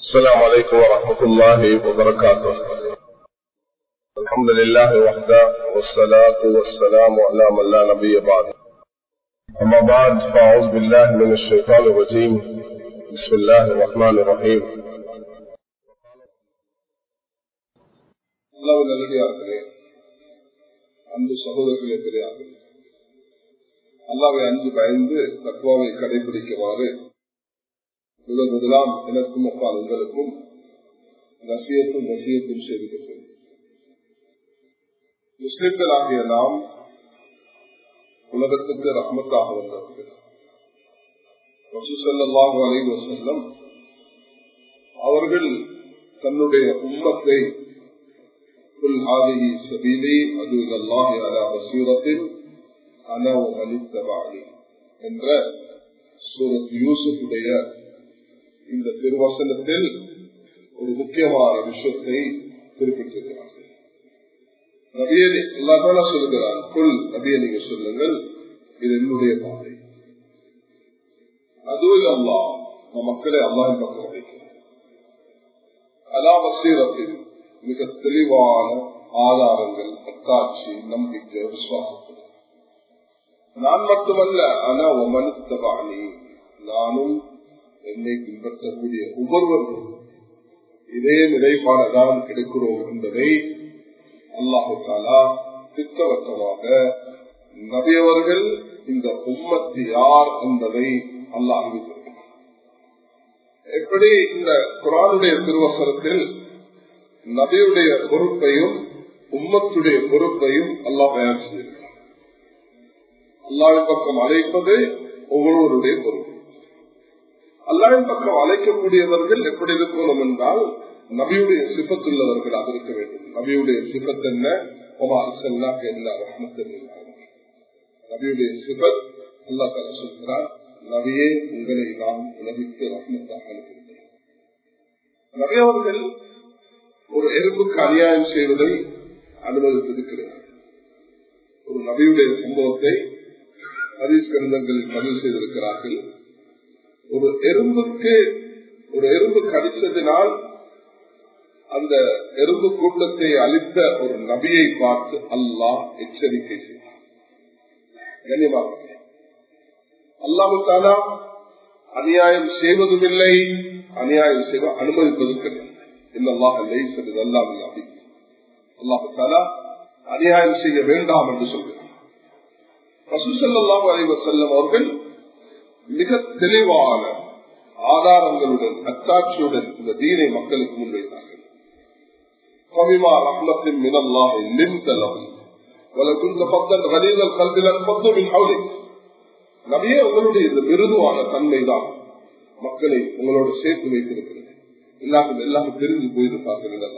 السلام عليكم ورحمة الله وبركاته الحمد لله وحده والصلاة والسلام على من لا نبي بعد أما بعد فأعوذ بالله من الشيطان الرجيم بسم الله الرحمن الرحيم அளவு நல்லடியார்களே அன்பு சகோதரர்களே பெரியார்கள் அல்லாவை அஞ்சு பயந்து தத்துவாவை கடைபிடிக்குமாறு முதல் முதலாம் எனக்கும் அப்பால் உங்களுக்கும் நசியத்தும் நசியத்தும் செய்து கொண்டது முஸ்லிம்களாகிய நாம் உலகத்துக்கு ரஹ்மத்தாக வந்தவர்கள் வசூசல்லாஹு அலைவ செல்லம் அவர்கள் தன்னுடைய உம்மத்தை قل هذه سبيلي أدعو إلى الله على بصيرة أنا ومن اتبعني என்ற சூரத் யூசுஃபுடைய இந்த திருவசனத்தில் ஒரு முக்கியமான விஷயத்தை குறிப்பிட்டிருக்கிறார்கள் நபியை எல்லாத்தால சொல்லுகிறார் குல் நபியை நீங்க சொல்லுங்கள் இது என்னுடைய பாதை அதுவும் அல்லா மக்களை அல்லாஹின் பக்கம் வைக்கிறேன் அலா வசீரத்தில் மிக தெளிவான ஆதாரங்கள் அத்தாட்சி நம்பிக்கை விசுவாசத்தில் நான் மட்டுமல்ல ஆனா மனுத்தபாணி நானும் என்னை பின்பற்றக்கூடிய ஒவ்வொருவரும் இதே நிலைப்பாடுதான் எடுக்கிறோம் என்பதை அல்லாஹு தாலா திட்டவட்டமாக நபியவர்கள் இந்த உம்மத்து யார் என்பதை அல்லாஹ் எப்படி இந்த குரானுடைய திருவசனத்தில் நபியுடைய பொறுப்பையும் உம்மத்துடைய பொறுப்பையும் அல்லாஹ் தயார் செய்திருக்கிறார் அல்லாவின் பக்கம் அழைப்பது ஒவ்வொருவருடைய பொறுப்பு அல்லாவின் பக்கம் அழைக்கக்கூடியவர்கள் எப்படி இருக்கணும் என்றால் நபியுடைய சிபத்துள்ளவர்களாக இருக்க வேண்டும் நபியுடைய சிபத் என்ன நபியுடைய சிபத் அல்லா தலா சொல்கிறார் நபியே உங்களை நாம் உலகிற்கு ரஹ்மத்தாக அனுப்புகிறேன் நபியவர்கள் ஒரு எறும்புக்கு அநியாயம் செய்வதை அனுமதித்திருக்கிறார் ஒரு நபியுடைய சம்பவத்தை ஹரீஸ் கடிதங்களில் பதிவு செய்திருக்கிறார்கள் ஒரு எறும்புக்கு ஒரு எறும்பு கடிச்சதினால் அந்த எறும்பு கூட்டத்தை அளித்த ஒரு நபியை பார்த்து அல்லாஹ் எச்சரிக்கை செய்தார் கண்ணியமாக அல்லாஹு தாலா அநியாயம் செய்வதும் இல்லை அநியாயம் செய்வ அனுமதிப்பதும் கிடையாது அநியாயம் செய்ய வேண்டாம் என்று சொல்கிறார் பசுசல்லாஹு அலைவர் செல்லம் அவர்கள் மிக தெளிவான ஆதாரங்களுடன் அத்தாட்சியுடன் இந்த தீனை மக்களுக்கு முன்வைத்தார்கள் ரஹ்மத்தின் மினல்லாஹ் லிம்தலம் வலகுந்த பக்தன் கலீதல் கல்விலன் பக்தமின் ஹவுலிக் நபியே உங்களுடைய இந்த மிருதுவான தன்மைதான் மக்களை உங்களோடு சேர்த்து வைத்திருக்கிறது எல்லாரும் எல்லாரும் தெரிஞ்சு போயிருப்பார்கள்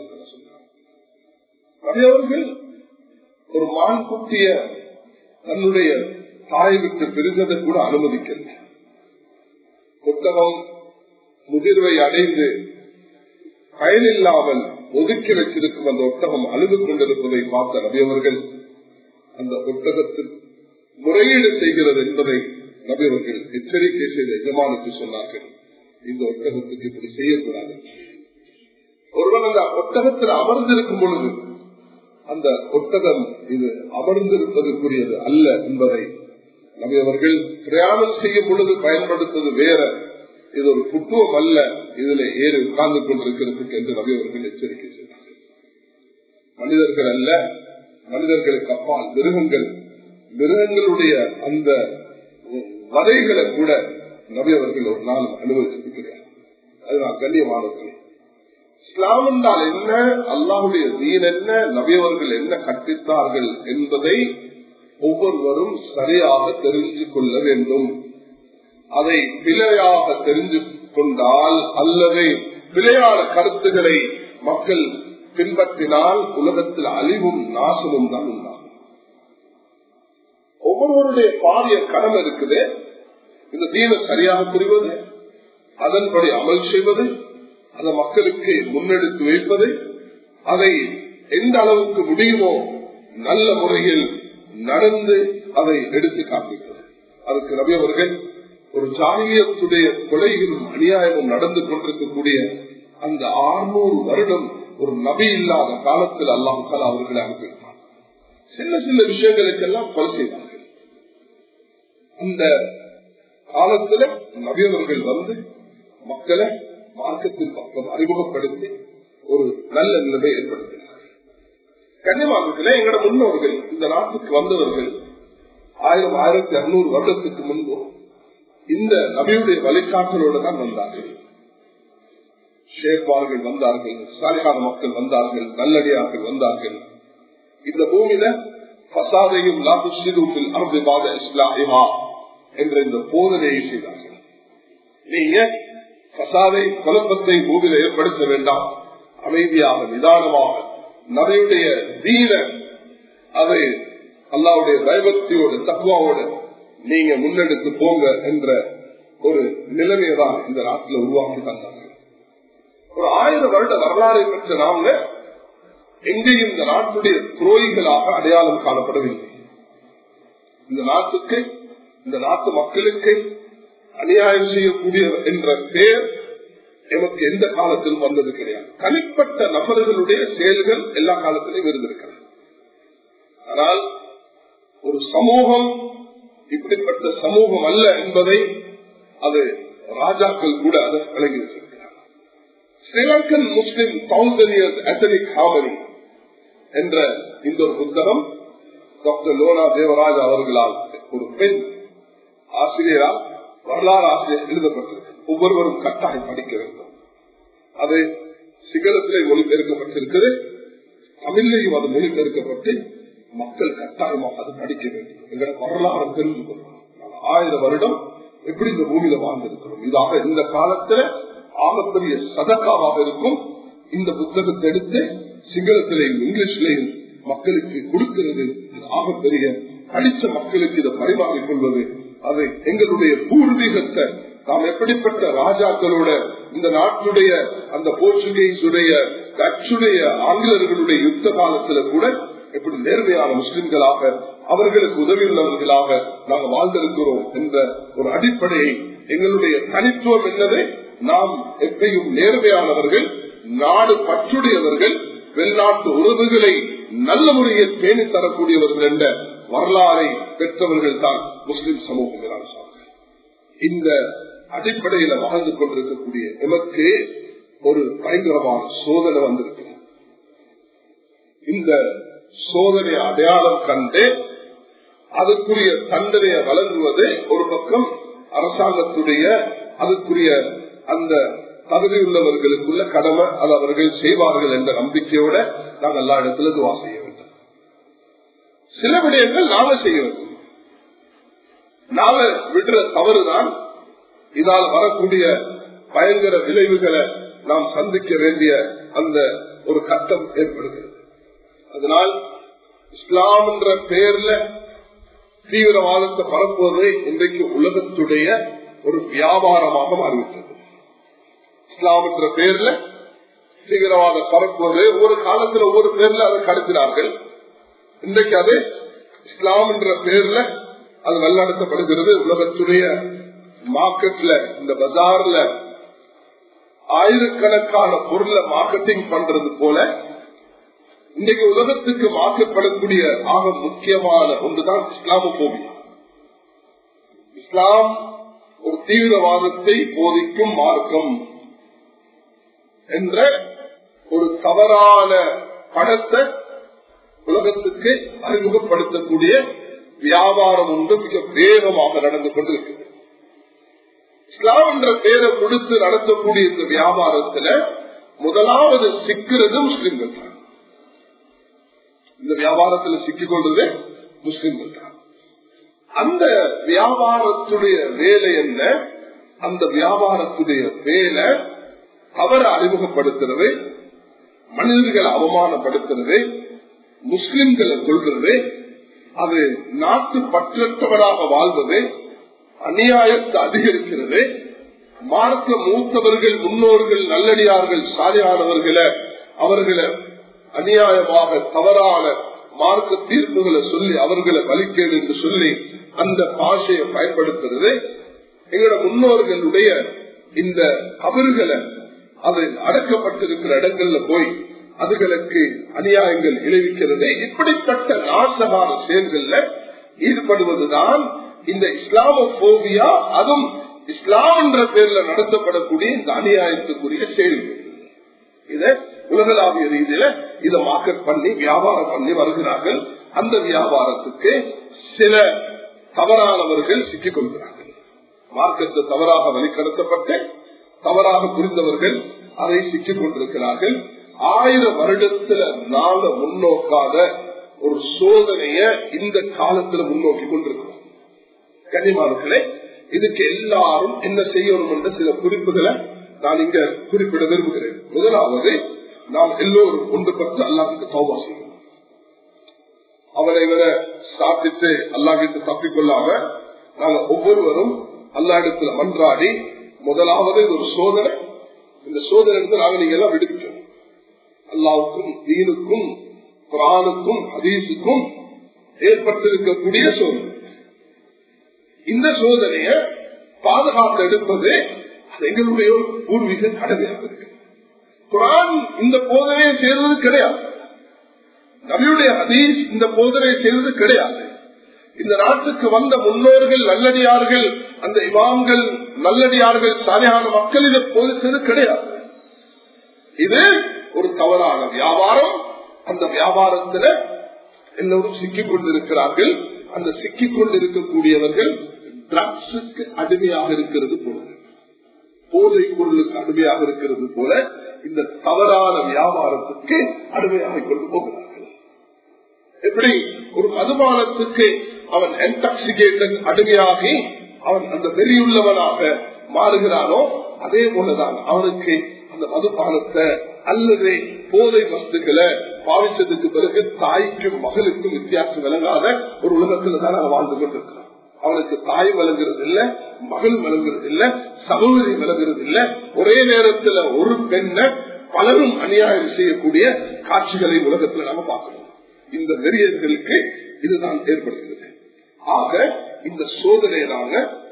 அவர்கள் ஒரு மான் குட்டிய தன்னுடைய தாய் விட்டு பெருசதை கூட அனுமதிக்கல புத்தகம் முதிர்வை அடைந்து பயனில்லாமல் ஒதுக்கி வச்சிருக்கும் அந்த ஒட்டகம் அழுது கொண்டிருப்பதை பார்த்த நபியவர்கள் அந்த ஒட்டகத்தில் முறையீடு செய்கிறது என்பதை நபியவர்கள் எச்சரிக்கை செய்த எஜமானுக்கு சொன்னார்கள் இந்த ஒட்டகத்துக்கு இப்படி செய்யக்கூடாது ஒருவன் அந்த ஒட்டகத்தில் அமர்ந்திருக்கும் பொழுது அந்த ஒட்டகம் இது அமர்ந்திருப்பதற்குரியது அல்ல என்பதை நபியவர்கள் பிரயாணம் செய்யும் பொழுது பயன்படுத்துவது வேற இது ஒரு புத்துவம் அல்ல இதுல ஏறி உட்கார்ந்து கொண்டிருக்கிறதுக்கு என்று நபியவர்கள் எச்சரிக்கை செய்தார்கள் மனிதர்கள் அல்ல மனிதர்களுக்கு அப்பால் மிருகங்கள் மிருகங்களுடைய அந்த வதைகளை கூட நபியவர்கள் ஒரு நாள் அனுபவிச்சிருக்கிறார் அதுதான் கண்ணியமானவர்கள் இஸ்லாம் என்றால் என்ன அல்லாஹுடைய தீன் என்ன நபியவர்கள் என்ன கற்பித்தார்கள் என்பதை ஒவ்வொருவரும் சரியாக தெரிஞ்சு கொள்ள வேண்டும் அதை பிழையாக தெரிஞ்சு கொண்டால் அல்லது பிழையான கருத்துக்களை மக்கள் பின்பற்றினால் உலகத்தில் அழிவும் நாசமும் தான் உண்டாகும் ஒவ்வொருவருடைய பாரிய கடமை இருக்குது இந்த தீனை சரியாக புரிவது அதன்படி அமல் செய்வது அதை மக்களுக்கு முன்னெடுத்து வைப்பது அதை எந்த அளவுக்கு முடியுமோ நல்ல முறையில் நடந்து அதை எடுத்து காண்பிப்பது அதுக்கு ரவி அவர்கள் ஒரு ஜாகியத்துடைய கொலைகளும் அநியாயமும் நடந்து கொண்டிருக்கக்கூடிய அந்த ஆறுநூறு வருடம் ஒரு நபி இல்லாத காலத்தில் அல்லாஹால அவர்களை அனுப்பியிருப்பார் சின்ன சின்ன விஷயங்களுக்கெல்லாம் கொலை செய்வார்கள் அந்த காலத்துல நபியவர்கள் வந்து மக்களை மார்க்கத்தின் பக்கம் அறிமுகப்படுத்தி ஒரு நல்ல நிலைமை ஏற்படுத்தினார் கன்னிமார்க்கத்தில எங்களோட முன்னோர்கள் இந்த நாட்டுக்கு வந்தவர்கள் ஆயிரம் ஆயிரத்தி அறுநூறு வருடத்துக்கு முன்பு இந்த நபியுடைய வழிகாட்டலோடு தான் வந்தார்கள் ஷேக்வார்கள் வந்தார்கள் சாலிகான மக்கள் வந்தார்கள் நல்லடியார்கள் வந்தார்கள் இந்த பூமியில பசாதையும் லாபுஷிதுமில் அர்பிபாத இஸ்லாமிமா என்ற இந்த போதனையை செய்தார்கள் நீங்க பசாதை குழப்பத்தை பூமியில ஏற்படுத்த வேண்டாம் அமைதியாக நிதானமாக நபியுடைய தீன அதை அல்லாவுடைய பயபக்தியோடு தக்குவாவோடு நீங்க முன்னெடுத்து போங்க என்ற ஒரு நிலைமையை தான் இந்த நாட்டில் உருவாக்கி தந்தாங்க ஒரு ஆயிரம் வருட வரலாறை பெற்ற நாம எங்கேயும் இந்த நாட்டுடைய துரோகிகளாக அடையாளம் காணப்படவில்லை இந்த நாட்டுக்கு இந்த நாட்டு மக்களுக்கு அநியாயம் செய்யக்கூடிய என்ற பெயர் எமக்கு எந்த காலத்திலும் வந்தது கிடையாது தனிப்பட்ட நபர்களுடைய செயல்கள் எல்லா காலத்திலும் இருந்திருக்கிறது ஆனால் ஒரு சமூகம் இப்படிப்பட்ட சமூகம் அல்ல என்பதை அது ராஜாக்கள் கூட அதை விளங்கி வச்சிருக்கிறார் Sri Lankan Muslim thousand years ethnic ஹாமரி என்ற இந்த ஒரு புத்தகம் டாக்டர் லோனா தேவராஜ் அவர்களால் ஒரு பெண் ஆசிரியரால் வரலாறு ஆசிரியர் எழுதப்பட்டிருக்கு ஒவ்வொருவரும் கட்டாயம் படிக்க வேண்டும் அது சிங்களத்திலே மொழிபெயர்க்கப்பட்டிருக்கிறது தமிழையும் அது மொழிபெயர்க்கப்பட்டு மக்கள் கட்டாயமாக அது படிக்க வேண்டும் எங்களை வரலாறு தெரிந்து கொள்ளும் ஆயிரம் வருடம் எப்படி இந்த பூமியில வாழ்ந்திருக்கிறோம் இதாக இந்த காலத்துல ஆகப்பெரிய சதக்காவாக இருக்கும் இந்த புத்தகத்தை எடுத்து சிங்களத்திலையும் இங்கிலீஷ்லையும் மக்களுக்கு கொடுக்கிறது ஆகப்பெரிய படித்த மக்களுக்கு இதை பரிமாறிக் கொள்வது அது எங்களுடைய பூர்வீகத்தை நாம் எப்படிப்பட்ட ராஜாக்களோட இந்த நாட்டுடைய அந்த போர்ச்சுகீஸுடைய டச்சுடைய ஆங்கிலர்களுடைய யுத்த காலத்துல கூட எப்படி நேர்மையான முஸ்லிம்களாக அவர்களுக்கு உதவியுள்ளவர்களாக நாங்கள் வாழ்ந்திருக்கிறோம் என்ற ஒரு அடிப்படையை எங்களுடைய தனித்துவம் என்னது நாம் எப்பயும் நேர்மையானவர்கள் நாடு பற்றுடையவர்கள் வெளிநாட்டு உறவுகளை நல்ல முறையில் பேணி தரக்கூடியவர்கள் என்ற வரலாறை பெற்றவர்கள் தான் முஸ்லிம் சமூகம் இந்த அடிப்படையில வாழ்ந்து கொண்டிருக்கக்கூடிய எமக்கு ஒரு பயங்கரமான சோதனை வந்திருக்கு இந்த சோதனை அடையாளம் கண்டு அதுக்குரிய தண்டனையை வழங்குவது ஒரு பக்கம் அரசாங்கத்துடைய அதுக்குரிய அந்த தகுதி உள்ளவர்களுக்குள்ள கடமை அது அவர்கள் செய்வார்கள் என்ற நம்பிக்கையோட நாங்கள் எல்லா இடத்துல துவா செய்ய வேண்டும் சில விடயங்கள் நாம செய்ய வேண்டும் நாம விடுற தவறுதான் இதால் வரக்கூடிய பயங்கர விளைவுகளை நாம் சந்திக்க வேண்டிய அந்த ஒரு கட்டம் ஏற்படுகிறது அதனால் இஸ்லாம் என்ற பெயர்ல தீவிரவாதத்தை பரப்புவதை இன்றைக்கு உலகத்துடைய ஒரு வியாபாரமாக மாறிவிட்டது இஸ்லாம் என்ற பெயர்ல தீவிரவாத பரப்புவது ஒவ்வொரு காலத்துல ஒவ்வொரு பேர்ல அதை கடத்தினார்கள் இன்றைக்கு அது இஸ்லாம் என்ற பெயர்ல அது வல்லடத்தப்படுகிறது உலகத்துடைய மார்க்கெட்ல இந்த பஜார்ல ஆயிரக்கணக்கான பொருளை மார்க்கெட்டிங் பண்றது போல இன்றைக்கு உலகத்துக்கு மாற்றப்படக்கூடிய ஆக முக்கியமான ஒன்றுதான் இஸ்லாமோபியா இஸ்லாம் ஒரு தீவிரவாதத்தை போதிக்கும் மார்க்கம் என்ற ஒரு தவறான படத்தை உலகத்துக்கு அறிமுகப்படுத்தக்கூடிய வியாபாரம் ஒன்று மிக வேகமாக நடந்து கொண்டிருக்கிறது இஸ்லாம் என்ற பெயரை கொடுத்து நடத்தக்கூடிய இந்த வியாபாரத்துல முதலாவது சிக்கிறது முஸ்லிம்கள் தான் இந்த வியாபாரத்தில் சிக்கிக் கொள்வது முஸ்லிம்கள் தான் அந்த வியாபாரத்துடைய வேலை என்ன அந்த வியாபாரத்துடைய வேலை அவரை அறிமுகப்படுத்துறது மனிதர்களை அவமானப்படுத்துறது முஸ்லிம்களை கொள்றது அது நாட்டு பற்றற்றவராக வாழ்வது அநியாயத்தை அதிகரிக்கிறது மார்க்க மூத்தவர்கள் முன்னோர்கள் நல்லடியார்கள் சாலையானவர்களை அவர்களை அநியாயமாக தவறான மார்க்க தீர்ப்புகளை சொல்லி அவர்களை வலிக்கேடு என்று சொல்லி அந்த பாஷையை பயன்படுத்துறது எங்களோட முன்னோர்களுடைய இந்த கபறுகளை அது அடக்கப்பட்டிருக்கிற இடங்கள்ல போய் அதுகளுக்கு அநியாயங்கள் விளைவிக்கிறது இப்படிப்பட்ட நாசமான செயல்கள்ல ஈடுபடுவதுதான் இந்த இஸ்லாமோபியா அதுவும் இஸ்லாம் என்ற பேர்ல நடத்தப்படக்கூடிய இந்த அநியாயத்துக்குரிய செயல்கள் இத உலகளாவிய ரீதியில இதை மார்க்கெட் பண்ணி வியாபாரம் பண்ணி வருகிறார்கள் அந்த வியாபாரத்துக்கு சில தவறானவர்கள் சிக்கிக் கொள்கிறார்கள் மார்க்கத்தை தவறாக வழிகடத்தப்பட்டு தவறாக புரிந்தவர்கள் அதை சிக்கிக் கொண்டிருக்கிறார்கள் ஆயிரம் வருடத்துல நாங்க முன்னோக்காத ஒரு சோதனைய இந்த காலத்துல முன்னோக்கி கொண்டிருக்கிறோம் கன்னிமார்களே இதுக்கு எல்லாரும் என்ன செய்யணும் என்ற சில குறிப்புகளை நான் இங்க குறிப்பிட விரும்புகிறேன் முதலாவது நாம் எல்லோரும் ஒன்றுபட்டு அல்லாஹுக்கு தௌபா செய்யணும் அவரை விட சாப்பிட்டு அல்லாஹிட்டு தப்பிக்கொள்ளாம நாங்க ஒவ்வொருவரும் அல்லா இடத்துல மன்றாடி முதலாவது இது ஒரு சோதனை இந்த சோதனை இருந்து நாங்க நீங்க எல்லாம் விடுவிக்கணும் அல்லாவுக்கும் தீனுக்கும் குரானுக்கும் ஹதீஸுக்கும் ஏற்பட்டிருக்கக்கூடிய சோதனை இந்த சோதனைய பாதுகாத்து எடுப்பது அது எங்களுடைய ஒரு பூர்வீக கடமையாக இருக்கு குரான் இந்த போதனையை செய்வது கிடையாது நபியுடைய ஹதீஸ் இந்த போதனையை செய்வது கிடையாது இந்த நாட்டுக்கு வந்த முன்னோர்கள் நல்லடியார்கள் அந்த இமாம்கள் நல்லடியார்கள் சாலையான மக்கள் இதை போதித்தது கிடையாது இது ஒரு தவறான வியாபாரம் அந்த வியாபாரத்துல எல்லோரும் சிக்கிக் கொண்டிருக்கிறார்கள் அந்த சிக்கிக் கொண்டிருக்கக்கூடியவர்கள் ட்ரக்ஸுக்கு அடிமையாக இருக்கிறது போல போதை பொருளுக்கு அடிமையாக இருக்கிறது போல இந்த தவறான வியாபாரத்துக்கு அடிமையாக கொண்டு போகிறார்கள் எப்படி ஒரு மதுபானத்துக்கு அவன் என்டாக்சிகேட்டன் அடிமையாகி அவன் அந்த வெறியுள்ளவனாக மாறுகிறானோ அதே போலதான் அவனுக்கு அந்த மதுபானத்தை அல்லது போதை வஸ்துக்களை பாவிச்சதுக்கு பிறகு தாய்க்கும் மகளுக்கும் வித்தியாசம் விளங்காத ஒரு உலகத்துல தான் அவன் வாழ்ந்து கொண்டிருக்கிறான் அவனுக்கு தாய் வழங்குறது இல்ல மகள் வழங்குறது இல்ல சகோதரி வழங்குறது இல்ல ஒரே நேரத்துல ஒரு பெண்ணை பலரும் அநியாயம் செய்யக்கூடிய காட்சிகளை உலகத்துல நாம பார்க்கணும் இந்த வெறியர்களுக்கு இதுதான் ஏற்படுகிறது ஆக இந்த சோதனையை நாங்க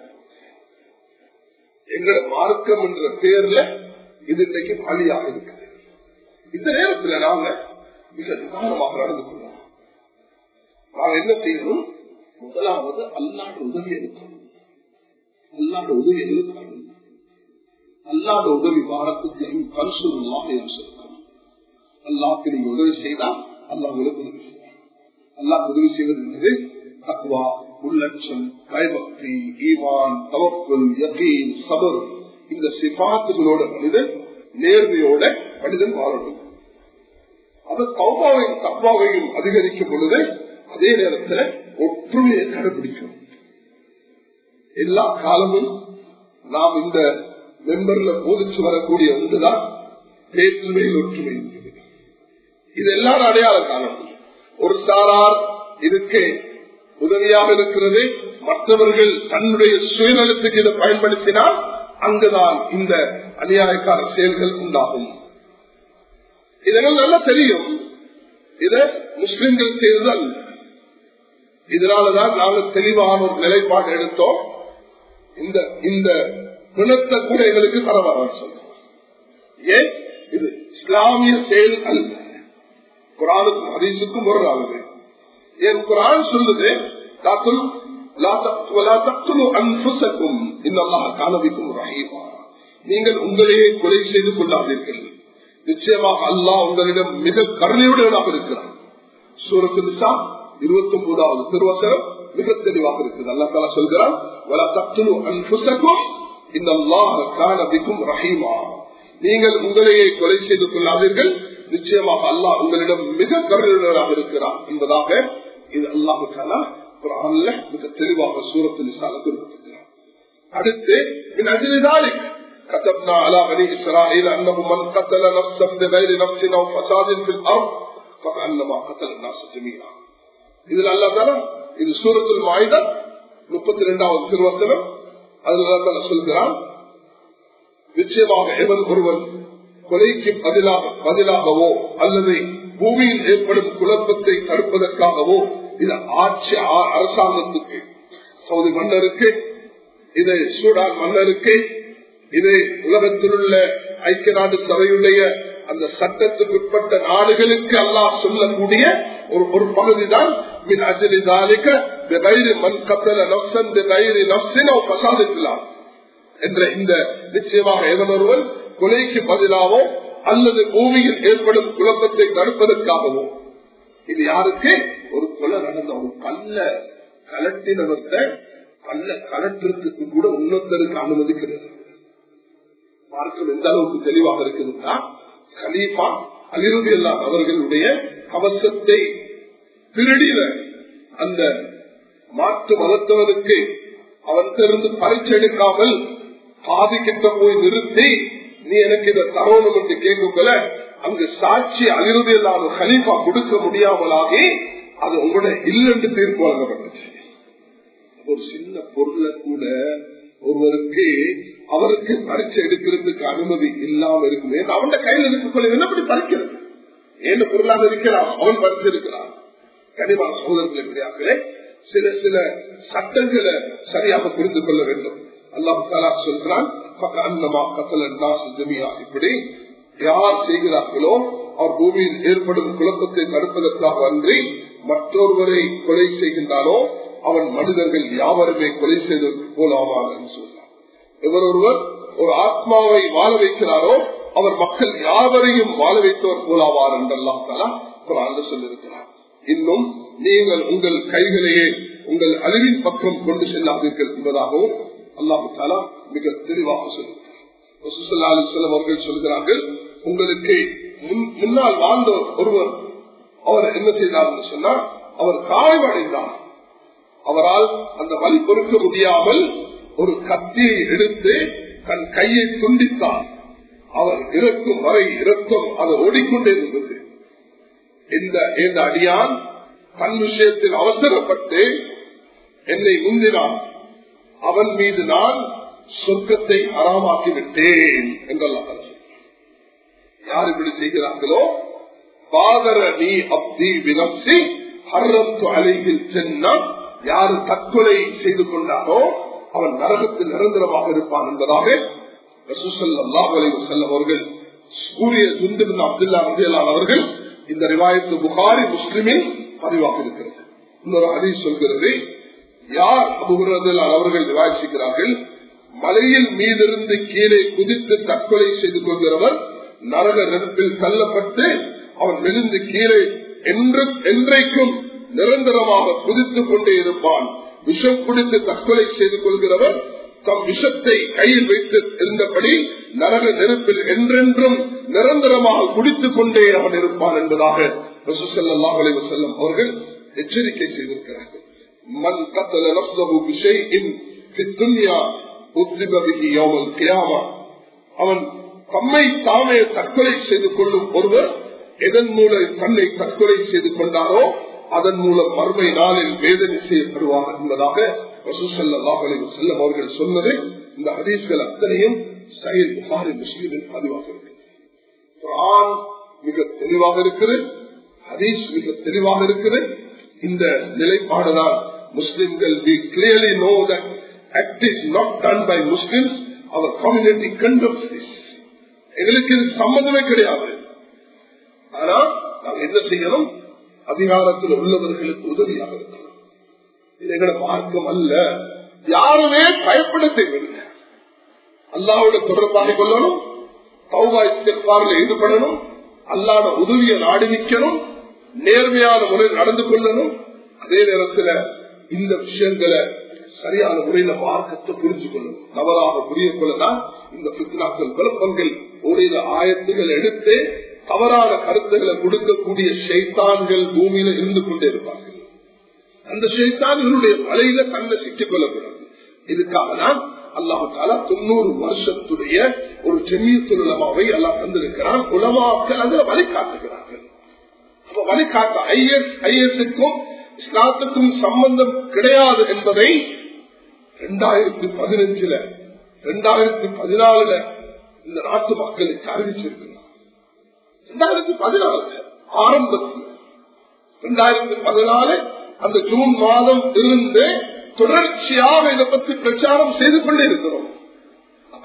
எங்களோட மார்க்கம் என்ற பேர்ல இது இன்றைக்கு பலியாக இருக்குது இந்த நேரத்துல நாங்க மிக நிதானமாக நடந்து கொள்ளலாம் நாங்க என்ன செய்யணும் முதலாவது அல்லாட உதவி எடுக்கணும் அல்லாட உதவி எடுக்கணும் அல்லாட உதவி வாரத்துக்கு பரிசுமாக சொல்லணும் அல்லாக்கு நீங்க உதவி செய்தா அல்லா உங்களுக்கு உதவி செய்வார் அல்லா உதவி செய்வது என்பது தக்குவா உள்ளட்சம் கைபக்தி ஈவான் தவக்குள் யகீன் சபர் இந்த சிபாத்துகளோட மனிதன் நேர்மையோட மனிதன் வாழணும் அது தௌபாவையும் தப்பாவையும் அதிகரிக்கும் பொழுது அதே நேரத்தில் ஒற்றுமையை கடைபிடிக்கும் எல்லா காலமும் நாம் இந்த மெம்பர்ல போதிச்சு வரக்கூடிய ஒன்றுதான் வேற்றுமையில் ஒற்றுமை இது எல்லாரும் அடையாள காலம் ஒரு சாரார் இதுக்கு உதவியாக இருக்கிறது மற்றவர்கள் தன்னுடைய சுயநலத்துக்கு இதை பயன்படுத்தினால் அங்குதான் இந்த அநியாயக்கார செயல்கள் உண்டாகும் இதெல்லாம் நல்லா தெரியும் இத முஸ்லிம்கள் செய்வது அல்ல இதனாலதான் நாங்கள் தெளிவான ஒரு நிலைப்பாடு எடுத்தோம் இந்த இந்த பிணத்தை கூட எங்களுக்கு பரவாயில்ல சொல்றோம் ஏன் இது இஸ்லாமிய செயல் அல்ல குரானுக்கும் ஹதீஸுக்கும் ஒரு ஆகுது என் குரான் சொல்லுது நீங்கள் உங்களையே கொலை செய்து கொள்ளாதீர்கள் நிச்சயமாக அல்லாஹ் உங்களிடம் மிக கருணையுடனாக இருக்கிறார் சூரத்து நிசா இருபத்தி ஒன்பதாவது திருவசனம் மிக தெளிவாக இருக்குது அல்லா தாலா சொல்கிறான் நீங்கள் உங்களையே கொலை செய்து கொள்ளாதீர்கள் நிச்சயமாக அல்லாஹ் உங்களிடம் மிக கருணையுடனாக இருக்கிறார் என்பதாக இது அல்லாஹு தாலா குரான்ல மிக தெளிவாக சூரத்து நிசால குறிப்பிட்டிருக்கிறார் அடுத்து كتبنا على بني إسرائيل أنه من قتل نفسا بغير نفس أو فساد في الأرض فكأنما قتل الناس جميعا இதில் அல்லா தானே இது சூரத்தில் மாயுதா முப்பத்தி ரெண்டாவது திருவசனம் அதுல சொல்கிறான் நிச்சயமாக எவன் ஒருவன் கொலைக்கு பதிலாக பதிலாகவோ அல்லது பூமியில் ஏற்படும் குழப்பத்தை தடுப்பதற்காகவோ இது ஆட்சி அரசாங்கத்துக்கு சவுதி மன்னருக்கு இது சூடான் மன்னருக்கு இது உலகத்தில் உள்ள ஐக்கிய நாடு சபையுடைய அந்த சட்டத்துக்கு உட்பட்ட நாடுகளுக்கு அல்லாஹ் சொல்லக்கூடிய ஒரு ஒரு பகுதி தான் மின் அஜலி தாலிக்க மண் கத்தல நப்சன் நப்சின் பசாதிக்கலாம் என்ற இந்த நிச்சயமாக எதனொருவன் கொலைக்கு பதிலாவோ அல்லது பூமியில் ஏற்படும் குழப்பத்தை தடுப்பதற்காகவோ இது யாருக்கு ஒரு கொலை நடந்த ஒரு கல்ல கலட்டினவர்த்த கல்ல கலட்டுறதுக்கு கூட இன்னொருத்தருக்கு அனுமதிக்கிறது மார்க்கம் எந்த அளவுக்கு தெளிவாக இருக்குதுன்னா கலீஃபா அலிருதி அல்லாஹ் அவர்களுடைய கவசத்தை திருடின அந்த மாற்று மதத்தவனுக்கு அவன்கிட்ட பரிச்சு எடுக்காமல் பாதி கிட்ட போய் நிறுத்தி நீ எனக்கு இதை தரணும் என்று கேட்குங்கள அங்கு சாட்சி அலிருதி இல்லாத கலீஃபா கொடுக்க முடியாமலாகி அது உங்களோட இல்லென்று தீர்ப்பு வழங்கப்பட்டுச்சு ஒரு சின்ன பொருளை கூட ஒருவருக்கு அவருக்கு பரிச்சை எடுக்கிறதுக்கு அனுமதி இல்லாம இருக்குமே அவன் கையில் இருக்கக்கூடிய என்னப்படி பறிக்கிறது ஏன்னு பொருளாக இருக்கிறான் அவன் பரிசு இருக்கிறான் கனிமா சகோதரர்கள் எப்படியாகவே சில சில சட்டங்களை சரியாக புரிந்து கொள்ள வேண்டும் அல்லாஹாலா சொல்றான் அன்னமா கத்தல ஜமியா இப்படி யார் செய்கிறார்களோ அவர் பூமியில் ஏற்படும் குழப்பத்தை தடுப்பதற்காக அன்றி மற்றொருவரை கொலை செய்கின்றானோ அவன் மனிதர்கள் யாவருமே கொலை செய்ததற்கு போலாவார் என்று சொல்றார் இவர் ஒருவர் ஒரு ஆத்மாவை வாழ வைக்கிறாரோ அவர் மக்கள் யாவரையும் வாழ வைத்தவர் போலாவார் என்றெல்லாம் குரான் சொல்லியிருக்கிறார் இன்னும் நீங்கள் உங்கள் கைகளையே உங்கள் அறிவின் பக்கம் கொண்டு செல்லாதீர்கள் என்பதாகவும் அல்லாஹு தாலா மிக தெளிவாக சொல்லுகிறார் அவர்கள் சொல்கிறார்கள் உங்களுக்கு முன்னால் வாழ்ந்த ஒருவர் அவர் என்ன செய்தார் என்று சொன்னால் அவர் காயமடைந்தார் அவரால் அந்த வலி பொறுக்க முடியாமல் ஒரு கத்தியை எடுத்து தன் கையை துண்டித்தார் அவர் இறக்கும் வரை இறக்கும் அது ஓடிக்கொண்டே இருந்தது இந்த இந்த அடியான் தன் விஷயத்தில் அவசரப்பட்டு என்னை முந்தினான் அவன் மீது நான் சொர்க்கத்தை அறாமாக்கி விட்டேன் என்றெல்லாம் யார் இப்படி செய்கிறார்களோ பாதர நீ அப்தி வினப்சி ஹர்ரம் அலையில் சென்னா யாரு தற்கொலை செய்து கொண்டாரோ அவன் நரகத்தில் நிரந்தரமாக இருப்பான் என்பதாக அவர்கள் சூரிய சுந்தின் அப்துல்லா ரதியலான் அவர்கள் இந்த ரிவாயத்து புகாரி முஸ்லிமில் பதிவாக இருக்கிறது இன்னொரு அதி சொல்கிறது யார் அபுகுரதலால் அவர்கள் விவாசிக்கிறார்கள் மலையில் மீதிருந்து கீழே குதித்து தற்கொலை செய்து கொள்கிறவர் நரக நெருப்பில் தள்ளப்பட்டு அவன் விழுந்து கீழே என்றைக்கும் நிரந்தரமாக குதித்துக் கொண்டே இருப்பான் விஷம் குடித்து தற்கொலை செய்து கொள்கிறவர் தம் விஷத்தை கையில் வைத்து இருந்தபடி நரக நெருப்பில் என்றென்றும் நிரந்தரமாக குடித்துக் கொண்டே அவன் இருப்பான் என்பதாக செல்லம் அவர்கள் எச்சரிக்கை செய்திருக்கிறார்கள் மண் கத்தல நப்சபு விஷயின் அவன் தம்மை தாமே தற்கொலை செய்து கொள்ளும் ஒருவர் எதன் மூலம் தன்னை தற்கொலை செய்து கொண்டாரோ அதன் மூலம் மறுமை நாளில் வேதனை செய்யப்படுவார் என்பதாக செல்லம் அவர்கள் சொன்னது இந்த ஹதீஸ்கள் அத்தனையும் சயல் புகாரி முஸ்லீமில் பதிவாக இருக்கிறது மிக தெளிவாக இருக்குது ஹதீஸ் மிக தெளிவாக இருக்குது இந்த நிலைப்பாடுதான் முஸ்லிம்கள் we clearly know that act is not done by Muslims our community condemns this எங்களுக்கு இது சம்மந்தமே கிடையாது ஆனா நாம் என்ன செய்யணும் அதிகாரத்தில் உள்ளவர்களுக்கு உதவியாக இருக்கணும் இது எங்களை மார்க்கம் அல்ல யாருமே பயப்பட தேவையில்லை அல்லாவோட தொடர்பாக கொள்ளணும் சௌபா இஸ்திஃபாரில் ஈடுபடணும் அல்லாத உதவியை நாடி நிற்கணும் நேர்மையான முறையில் நடந்து கொள்ளணும் அதே நேரத்தில் இந்த விஷயங்களை சரியான முறையில மார்க்கத்தை புரிஞ்சு கொள்ளணும் தவறாக புரிய கொள்ளதான் இந்த பித்னாக்கள் குழப்பங்கள் ஒரு ஆயத்துகள் எடுத்து தவறான கருத்துக்களை கொடுக்கக்கூடிய ஷைத்தான்கள் பூமியில இருந்து கொண்டே இருப்பார்கள் அந்த ஷைத்தான் இவருடைய வலையில தன்னை சிக்கிக் கொள்ளக்கூடாது இதுக்காக தான் அல்லாஹால தொண்ணூறு வருஷத்துடைய ஒரு ஜெமியத்துலமாவை எல்லாம் தந்திருக்கிறான் உலமாக்கள் அதுல வழிகாட்டுகிறார்கள் அப்ப வழிகாட்ட ஐஎஸ் ஐஎஸ்க்கும் இஸ்லாத்துக்கும் சம்பந்தம் கிடையாது என்பதை இரண்டாயிரத்தி பதினஞ்சுல இரண்டாயிரத்தி பதினாலுல இந்த நாட்டு மக்களுக்கு அறிவிச்சிருக்கிறார் ரெண்டாயிரத்தி பதினாலு ஆரம்பத்தில் ரெண்டாயிரத்தி பதினாலு அந்த ஜூன் மாதம் இருந்து தொடர்ச்சியாக இதை பற்றி பிரச்சாரம் செய்து கொண்டே இருக்கிறோம் அப்ப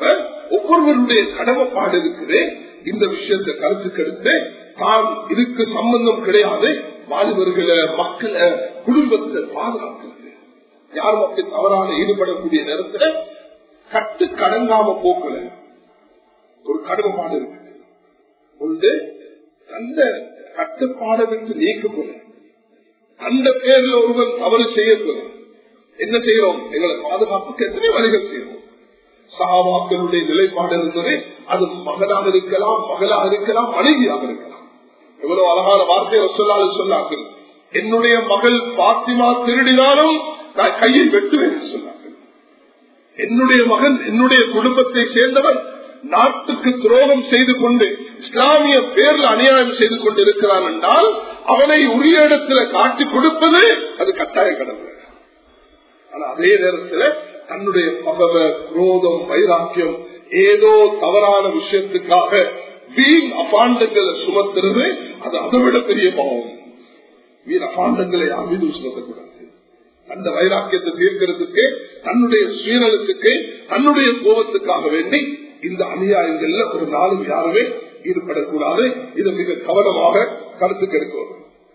ஒவ்வொருவருடைய கடமைப்பாடு இருக்குது இந்த விஷயத்தை கருத்துக்கெடுத்து தான் இதுக்கு சம்பந்தம் கிடையாது வாலிபர்களை மக்களை குடும்பத்தை பாதுகாக்கிறது யாரும் அப்படி தவறான ஈடுபடக்கூடிய நேரத்துல கட்டு கடங்காம போக்கல ஒரு கடமைப்பாடு இருக்கு உண்டு அந்த கட்டுப்பாடை விட்டு நீக்கப்படும் அந்த பேர்ல ஒருவன் தவறு செய்யப்படும் என்ன செய்யறோம் எங்களை பாதுகாப்புக்கு எத்தனை வழிகள் செய்யறோம் சகாபாக்களுடைய நிலைப்பாடு இருந்தது அது மகனாக இருக்கலாம் மகளாக இருக்கலாம் மனைவியாக இருக்கலாம் எவ்வளவு அழகான வார்த்தையை சொல்லாது சொன்னார்கள் என்னுடைய மகள் பாத்திமா திருடினாலும் நான் கையை வெட்டுவேன் என்று சொன்னார்கள் என்னுடைய மகன் என்னுடைய குடும்பத்தை சேர்ந்தவன் நாட்டுக்கு துரோகம் செய்து கொண்டு இஸ்லாமிய பேர்ல அநியாயம் செய்து கொண்டு இருக்கிறான் என்றால் அவனை உரிய இடத்துல காட்டி கொடுப்பது அது கட்டாய கடமை ஆனா அதே நேரத்தில் தன்னுடைய பகவ குரோதம் வைராக்கியம் ஏதோ தவறான விஷயத்துக்காக வீண் அபாண்டங்களை சுமத்துறது அது அதை விட பெரிய பாவம் வீண் அபாண்டங்களை யார் மீது சுமத்தக்கூடாது அந்த வைராக்கியத்தை தீர்க்கிறதுக்கு தன்னுடைய சுயநலத்துக்கு தன்னுடைய கோபத்துக்காக வேண்டி இந்த அநியாயங்கள்ல ஒரு நாளும் யாருமே ஈடுபடக்கூடாது இது மிக கவனமாக கருத்து கெடுக்கும்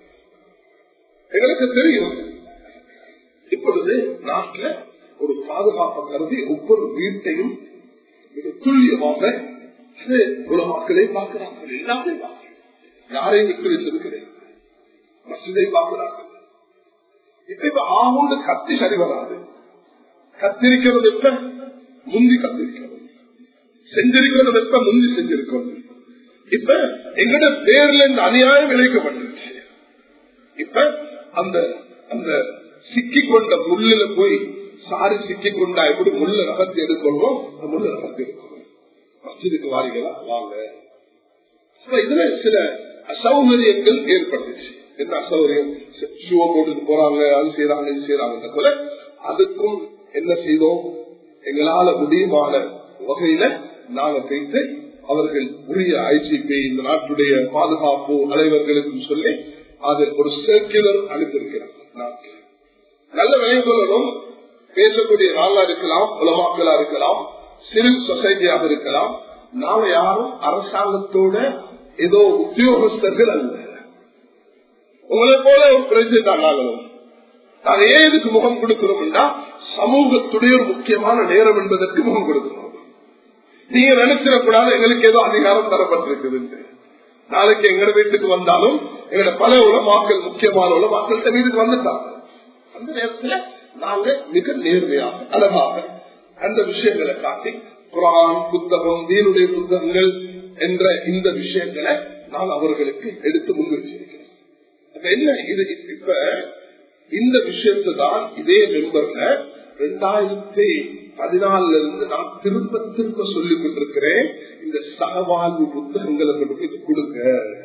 எங்களுக்கு தெரியும் இப்பொழுது நாட்டில் ஒரு பாதுகாப்பை கருதி ஒவ்வொரு வீட்டையும் மிக துல்லியமாக அது உலமாக்களை பார்க்கிறார்கள் எல்லாமே பார்க்கிறார்கள் யாரையும் விட்டு வச்சது கிடையாது மசிதை பார்க்கிறார்கள் இப்ப இப்ப ஆகுண்டு கத்தி சரி வராது கத்திரிக்கிறது எப்ப முந்தி கத்திரிக்கிறது செஞ்சிருக்கிறது எப்ப முந்தி செஞ்சிருக்கிறது இப்ப எங்கட பேர்ல இந்த அநியாயம் இழைக்கப்பட்டுருச்சு இப்ப அந்த அந்த சிக்கி கொண்ட முள்ளில போய் சாரி சிக்கி கொண்டா எப்படி முள்ள நகர்த்தி எடுக்கணும் அந்த முள்ள நகர்த்தி எடுக்கணும் மஸ்ஜிதுக்கு வாரிகளா வாங்க இதுல சில அசௌகரியங்கள் ஏற்பட்டுச்சு என்ன அசௌகரியம் ஷூவை போட்டுட்டு போறாங்க அது செய்யறாங்க இது செய்யறாங்க போல அதுக்கும் என்ன செய்தோம் எங்களால முடியுமான வகையில நாங்க போயிட்டு அவர்கள் உரிய ஐசிபி இந்த நாட்டுடைய பாதுகாப்பு தலைவர்களுக்கு சொல்லி அது ஒரு சர்க்குலர் அனுப்பியிருக்கிறார் நாட்டில் நல்ல விலை சொல்லணும் பேசக்கூடிய நாளா இருக்கலாம் உலமாக்களா இருக்கலாம் சிவில் சொசைட்டியாக இருக்கலாம் நாம யாரும் அரசாங்கத்தோட ஏதோ உத்தியோகஸ்தர்கள் அல்ல உங்களை போல ஒரு பிரசிடண்ட் ஆகணும் நாங்க ஏன் இதுக்கு முகம் கொடுக்கிறோம்னா சமூகத்துடைய ஒரு முக்கியமான நேரம் என்பதற்கு முகம் கொடுக்கிறோம் நீங்க நினைச்சிடக்கூடாது எங்களுக்கு ஏதோ அதிகாரம் தரப்பட்டிருக்குது நாளைக்கு எங்க வீட்டுக்கு வந்தாலும் எங்களோட பல உலமாக்கள் முக்கியமான உலமாக்கள் வீட்டுக்கு வந்துட்டாங்க அந்த நேரத்துல நாங்க மிக நேர்மையாக அழகாக அந்த விஷயங்களை காட்டி குரான் புத்தகம் தீனுடைய புத்தகங்கள் என்ற இந்த விஷயங்களை நான் அவர்களுக்கு எடுத்து முன்வச்சிருக்கிறேன் என்ன இது இப்ப இந்த விஷயத்தை தான் இதே மெம்பர்ல ரெண்டாயிரத்தி பதினாலுல இருந்து நான் திரும்ப திரும்ப சொல்லிக் கொண்டிருக்கிறேன் இந்த சகவாழ்வு புத்தகங்களை கொண்டு கொடுங்க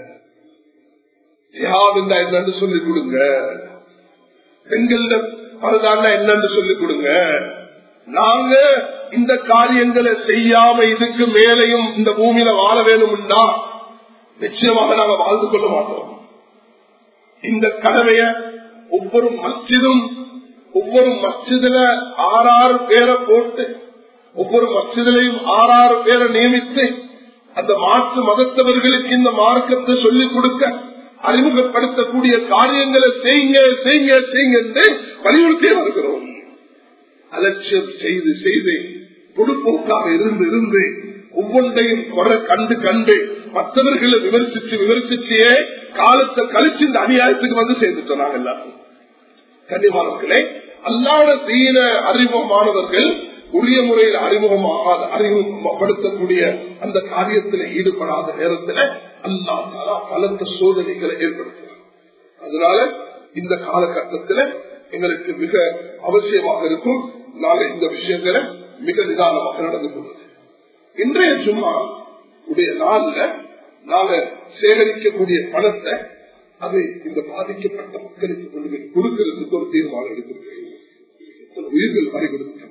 ஜிஹாத் என்னன்னு சொல்லிக் கொடுங்க பெண்கள பரதான என்னன்னு சொல்லிக் கொடுங்க நாங்க இந்த காரியங்களை செய்யாம இதுக்கு மேலையும் இந்த பூமியில வாழ வேணும்னா நிச்சயமாக நாங்க வாழ்ந்து கொள்ள மாட்டோம் இந்த கடமைய ஒவ்வொரு மஸ்ஜிதும் ஒவ்வொரு மஸ்ஜிதுல ஆறாறு பேரை போட்டு ஒவ்வொரு மஸ்ஜிதிலையும் ஆறாறு பேரை நியமித்து அந்த மாற்று மதத்தவர்களுக்கு இந்த மார்க்கத்தை சொல்லிக் கொடுக்க அறிமுகப்படுத்தக்கூடிய காரியங்களை செய்யுங்க செய்யுங்க செய்யுங்க என்று வலியுறுத்தி வருகிறோம் அலட்சியம் செய்து செய்து பொடுப்போக்காக இருந்து இருந்து ஒவ்வொன்றையும் குறை கண்டு கண்டு மற்றவர்களை விமர்சிச்சு விமர்சிச்சே காலத்தை கழிச்சு இந்த அநியாயத்துக்கு வந்து சேர்ந்துட்டோம் நாங்க எல்லாரும் கன்னிமானங்களே அல்லாத தீன அறிமுகமானவர்கள் உரிய முறையில் அறிமுகமாகாத அறிமுகப்படுத்தக்கூடிய அந்த காரியத்தில் ஈடுபடாத நேரத்தில் அல்லா தாலா பலத்த சோதனைகளை ஏற்படுத்துகிறார் அதனால இந்த காலகட்டத்தில் எங்களுக்கு மிக அவசியமாக இருக்கும் நாங்க இந்த விஷயங்களை மிக நிதானமாக நடந்து கொள்வது இன்றைய சும்மா உடைய நாள்ல நாங்க சேகரிக்கக்கூடிய பணத்தை அது இந்த பாதிக்கப்பட்ட மக்களுக்கு கொண்டு போய் கொடுக்கிறதுக்கு ஒரு தீர்மானம் எடுத்திருக்கிறேன் உயிர்கள் பறிகொடுக்க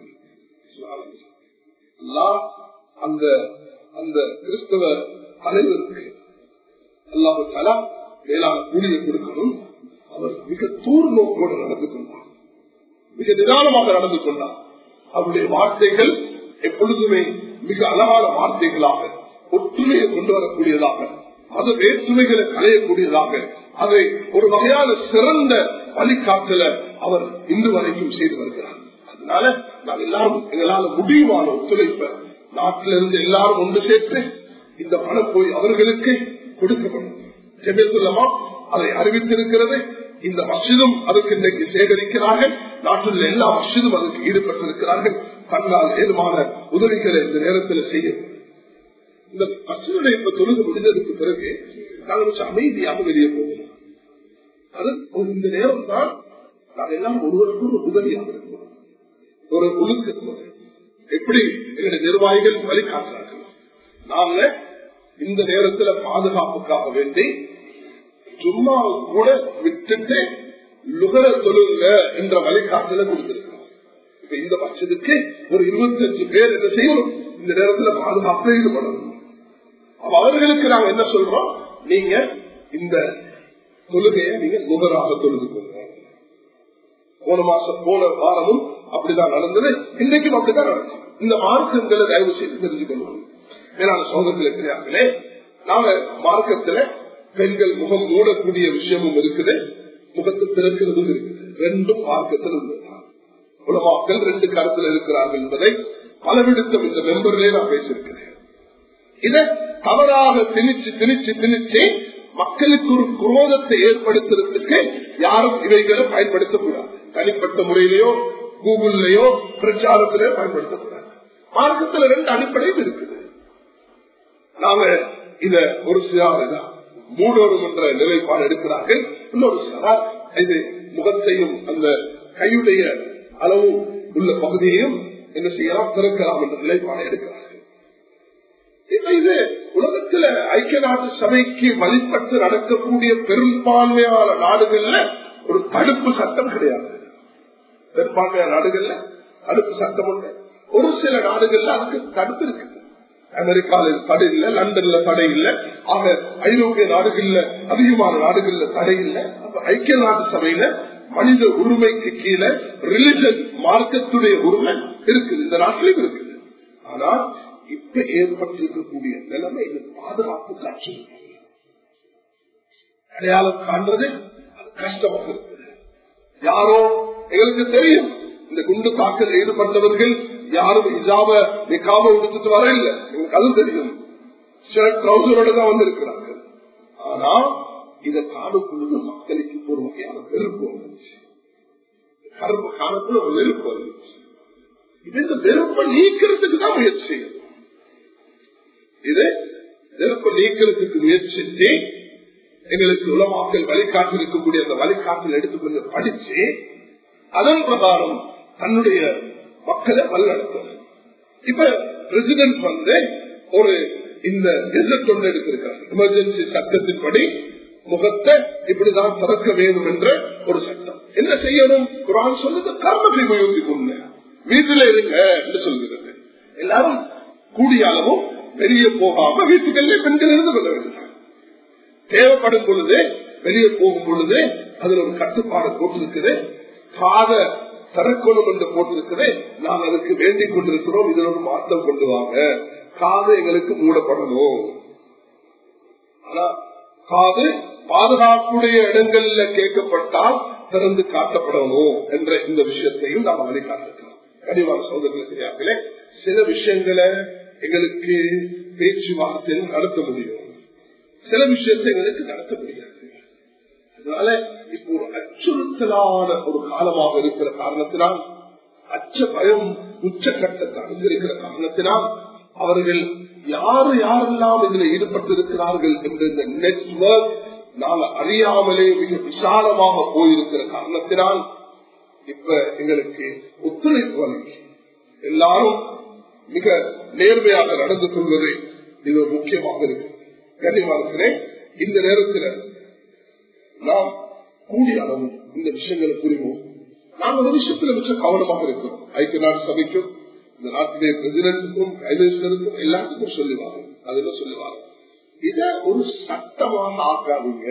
அந்த அந்த கிறிஸ்தவ தலைவருக்கு அல்லாஹு தலா மேலான கூலியை கொடுக்கணும் அவர் மிக தூர் நோக்கோடு நடந்து கொண்டார் மிக நிதானமாக நடந்து கொண்டார் அவருடைய வார்த்தைகள் எப்பொழுதுமே மிக அழகான வார்த்தைகளாக ஒற்றுமையை கொண்டு வரக்கூடியதாக மத வேற்றுமைகளை களையக்கூடியதாக அதை ஒரு வகையான சிறந்த வழிகாட்டல அவர் இன்று வரைக்கும் செய்து வருகிறார் அதனால நான் எல்லாரும் எங்களால முடியுமான ஒத்துழைப்ப நாட்டிலிருந்து எல்லாரும் ஒன்று சேர்த்து இந்த பணம் போய் அவர்களுக்கு கொடுக்கப்படும் செபித்துள்ளமா அதை அறிவித்திருக்கிறது இந்த மசிதும் அதுக்கு இன்றைக்கு சேகரிக்கிறார்கள் நாட்டில் எல்லா மசிதும் அதுக்கு ஈடுபட்டிருக்கிறார்கள் தன்னால் ஏதுமான உதவிகளை இந்த நேரத்தில் செய்ய இந்த மசிதுடைய இப்ப தொழுது முடிந்ததுக்கு பிறகு நாங்கள் அமைதியாக வெளியே போகணும் அது இந்த நேரம் தான் நாங்கள் எல்லாம் ஒருவருக்கு ஒரு உதவியாக இருக்கிறோம் ஒரு ஒழுக்க எப்படி எங்களுடைய நிர்வாகிகள் வழிகாட்டுறார்கள் நாங்க இந்த நேரத்துல பாதுகாப்புக்காக வேண்டி சும்மா கூட விட்டுட்டு லுகர தொழுங்க என்ற வழிகாட்டுல கொடுத்திருக்கிறோம் இப்ப இந்த பட்சத்துக்கு ஒரு இருபத்தி அஞ்சு பேர் என்ன செய்யணும் இந்த நேரத்துல பாதுகாப்பு ஈடுபடணும் அப்ப அவர்களுக்கு நாங்க என்ன சொல்றோம் நீங்க இந்த தொழுகையை நீங்க லுகராக தொழுதுக்கோங்க போன மாசம் போன வாரமும் அப்படிதான் நடந்தது இன்றைக்கும் அப்படிதான் நடக்கும் இந்த மார்க்கங்களை தயவு செய்து தெரிஞ்சுக்கணும் மேலான சோதத்தில் இருக்கிறார்களே நாங்க மார்க்கத்துல பெண்கள் முகம் மூடக்கூடிய விஷயமும் இருக்குது முகத்தை திறக்கிறதும் இருக்குது ரெண்டும் மார்க்கத்தில் உள்ளதுதான் உலமாக்கள் ரெண்டு கருத்துல இருக்கிறார்கள் என்பதை பலவிடுத்தம் இந்த மெம்பர்லயே நான் பேசியிருக்கிறேன் இதை தவறாக திணிச்சு திணிச்சு திணிச்சு மக்களுக்கு ஒரு குரோதத்தை ஏற்படுத்துறதுக்கு யாரும் இவைகளை பயன்படுத்தக்கூடாது தனிப்பட்ட முறையிலேயோ கூகுள்லயோ பிரச்சாரத்திலேயோ பயன்படுத்தக்கூடாது மார்க்கத்தில் ரெண்டு அடிப்படையும் இருக்குது நாங்க இத ஒரு சிலார் மூடோரும் என்ற நிலைப்பாடு எடுக்கிறார்கள் இன்னொரு சிலார் இது முகத்தையும் அந்த கையுடைய அளவு உள்ள பகுதியையும் என்ன செய்யலாம் திறக்கலாம் என்ற நிலைப்பாடு எடுக்கிறார்கள் இப்ப இது உலகத்துல ஐக்கிய நாட்டு சபைக்கு வழிபட்டு நடக்கக்கூடிய பெரும்பான்மையான நாடுகள்ல ஒரு தடுப்பு சட்டம் கிடையாது பெரும்பான்மையான நாடுகள்ல தடுப்பு சட்டம் உண்டு ஒரு சில நாடுகள்ல அதுக்கு தடுப்பு இருக்குது அமெரிக்காவில் தடை இல்லை லண்டன்ல தடை இல்லை ஆக ஐரோப்பிய நாடுகள்ல அதிகமான நாடுகள்ல தடை இல்லை அப்ப ஐக்கிய நாட்டு சபையில மனித உரிமைக்கு கீழே ரிலிஜன் மார்க்கத்துடைய உரிமை இருக்குது இந்த நாட்டிலும் இருக்குது ஆனா இப்ப ஏற்பட்டிருக்கக்கூடிய நிலைமை இது பாதுகாப்பு காட்சி அடையாளம் காண்றது அது கஷ்டமாக இருக்குது யாரோ எங்களுக்கு தெரியும் இந்த குண்டு தாக்கல் ஈடுபட்டவர்கள் யாரும் இஜாப நிக்காம எடுத்துட்டு வர இல்லை எங்களுக்கு அது தெரியும் சில ட்ரௌசரோட தான் வந்திருக்கிறார்கள் ஆனா இதை காணும் பொழுது மக்களுக்கு ஒரு வகையான வெறுப்பு வந்துச்சு கருப்பு காலத்துல ஒரு வெறுப்பு வந்துச்சு இது இந்த வெறுப்பை நீக்கிறதுக்கு தான் முயற்சி செய்யணும் இது வெறுப்பை நீக்கிறதுக்கு முயற்சித்து எங்களுக்கு உலமாக்கல் வழிகாட்டு இருக்கக்கூடிய அந்த வழிகாட்டில் எடுத்துக்கொண்டு படிச்சு அதன் பிரகாரம் தன்னுடைய மக்களை வழிநடத்தணும் இப்ப பிரசிடென்ட் வந்து ஒரு இந்த கெசட் ஒன்று எடுத்திருக்காரு எமர்ஜென்சி சட்டத்தின்படி முகத்தை இப்படிதான் திறக்க வேண்டும் என்ற ஒரு சட்டம் என்ன செய்யணும் குரான் சொல்லுது கர்மத்தை உபயோகிக்கொண்டு வீட்டில இருங்க என்று சொல்கிறது எல்லாரும் கூடிய அளவும் வெளியே போகாம வீட்டுகளிலே பெண்கள் இருந்து கொள்ள வேண்டும் தேவைப்படும் பொழுது வெளியே போகும் பொழுது அதுல ஒரு கட்டுப்பாடு போட்டிருக்குது காத திறக்கணும் என்று போட்டிருக்குது நாம் அதுக்கு வேண்டிக் கொண்டிருக்கிறோம் இதுல ஒரு மாற்றம் கொண்டு வாங்க காது எங்களுக்கு மூடப்படணும் ஆனா காது பாதுகாப்புடைய இடங்கள்ல கேட்கப்பட்டால் திறந்து காட்டப்படணும் என்ற இந்த விஷயத்தையும் நாம் வழிகாட்டுகிறோம் கனிவான சோதர்களே சில விஷயங்களை எங்களுக்கு பேச்சுவார்த்தையில் நடத்த முடியும் சில விஷயத்தை எங்களுக்கு நடத்த முடியாது அதனால இப்போ ஒரு அச்சுறுத்தலான ஒரு காலமாக இருக்கிற காரணத்தினால் அச்ச பயம் உச்சக்கட்டத்தை அடைஞ்சிருக்கிற காரணத்தினால் அவர்கள் யாரு யாரெல்லாம் இதில் ஈடுபட்டிருக்கிறார்கள் என்ற இந்த நெட்வொர்க் நாங்க அறியாமலே மிக விசாலமாக போயிருக்கிற காரணத்தினால் இப்ப எங்களுக்கு ஒத்துழைப்பு வழங்கி எல்லாரும் மிக நேர்மையாக நடந்து கொள்வது இது முக்கியமாக இருக்கு கண்ணியமானே இந்த நேரத்தில் நாம் கூடிய அளவு இந்த விஷயங்களை புரிவோம் நாம் ஒரு விஷயத்துல மிக கவனமாக இருக்கிறோம் ஐக்கிய நாடு சபைக்கும் இந்த நாட்டுடைய பிரசிடென்ட்டுக்கும் கைதேசருக்கும் எல்லாத்துக்கும் சொல்லுவாங்க அதுல சொல்லுவாங்க இத ஒரு சட்டமாக ஆக்காதீங்க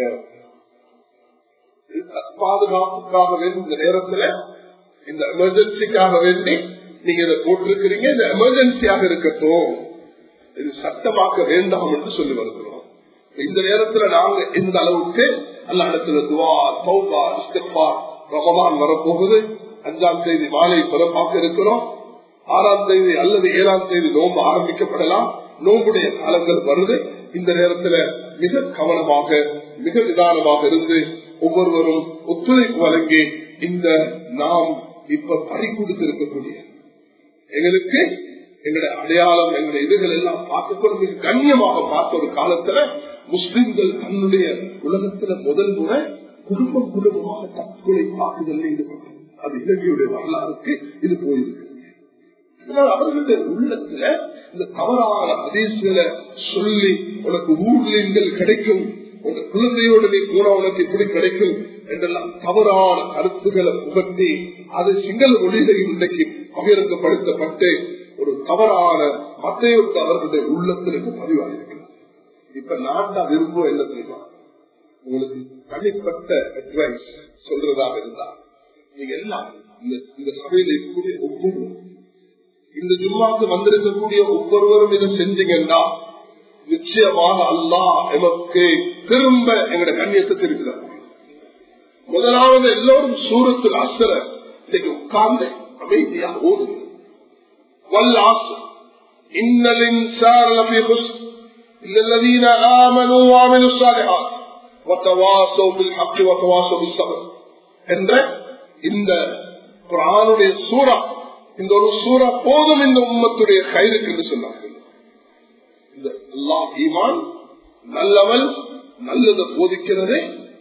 பாதுகாப்புக்காக வேண்டி இந்த நேரத்துல இந்த எமர்ஜென்சிக்காக வேண்டி நீங்க இதை போட்டிருக்கிறீங்க இந்த எமர்ஜென்சியாக இருக்கட்டும் இது சட்டமாக்க வேண்டாம் என்று சொல்லி வருகிறோம் இந்த நேரத்துல நாங்க எந்த அளவுக்கு அல்ல இடத்துல துவா சௌபா இஸ்தப்பா ரமதான் வரப்போகுது அஞ்சாம் தேதி மாலை பிறப்பாக்க இருக்கிறோம் ஆறாம் தேதி அல்லது ஏழாம் தேதி நோன்பு ஆரம்பிக்கப்படலாம் நோம்புடைய காலங்கள் வருது இந்த நேரத்துல மிக கவனமாக மிக நிதானமாக இருந்து ஒவ்வொருவரும் ஒத்துழைப்பு வழங்கி இந்த நாம் இப்ப பறி கொடுத்திருக்கக்கூடிய எங்களுக்கு எங்களுடைய அடையாளம் எங்களுடைய இதுகள் எல்லாம் பார்க்கப்படும் மிக கண்ணியமாக பார்த்த ஒரு காலத்துல முஸ்லிம்கள் தன்னுடைய உலகத்துல முதல் முறை குடும்பம் குடும்பமாக தற்கொலை தாக்குதல் ஈடுபட்டது அது இலங்கையுடைய வரலாறுக்கு இது போயிருக்கு இதனால் அவர்களுடைய உள்ளத்துல இந்த தவறான அதிர்ச்சிகளை சொல்லி உனக்கு ஊர்லீன்கள் கிடைக்கும் உங்க குழந்தையோடு நீ கூட உனக்கு இப்படி கிடைக்கும் என்றெல்லாம் தவறான கருத்துக்களை புகட்டி அது சிங்கள மொழியிலையும் இன்றைக்கு பகிரங்கப்படுத்தப்பட்டு ஒரு தவறான மத்தையொட்டு அவர்களுடைய உள்ளத்திற்கு பதிவாகிருக்கிறது இப்ப நான் தான் விரும்பும் என்ன தெரியுமா உங்களுக்கு தனிப்பட்ட அட்வைஸ் சொல்றதாக இருந்தா நீங்க எல்லாம் இந்த சபையில் இருக்கக்கூடிய ஒவ்வொருவரும் இந்த ஜும்மாக்கு வந்திருக்கக்கூடிய ஒவ்வொருவரும் இதை செஞ்சீங்கன்னா நிச்சயமாக அல்லா எமக்கு திரும்ப எங்களுடைய கண்ணியத்தை திருப்பினார் முதலாவது எல்லோரும் சூரத்தில் அசர இன்னைக்கு உட்கார்ந்து அமைதியா ஓடுங்க வல்லாசு இன்னலின் சாரலபி الذين آمنوا وعملوا الصالحات وتواصوا بالحق وتواصوا بالصبر என்ற இந்த குரானுடைய சூறா இந்த ஒரு சூறா போதும் இந்த உம்மத்துடைய கயிறுக்கு என்று சொன்னார்கள் இந்த அல்லா ஈமான் நல்லவன் நல்லதை போதிக்கிறதே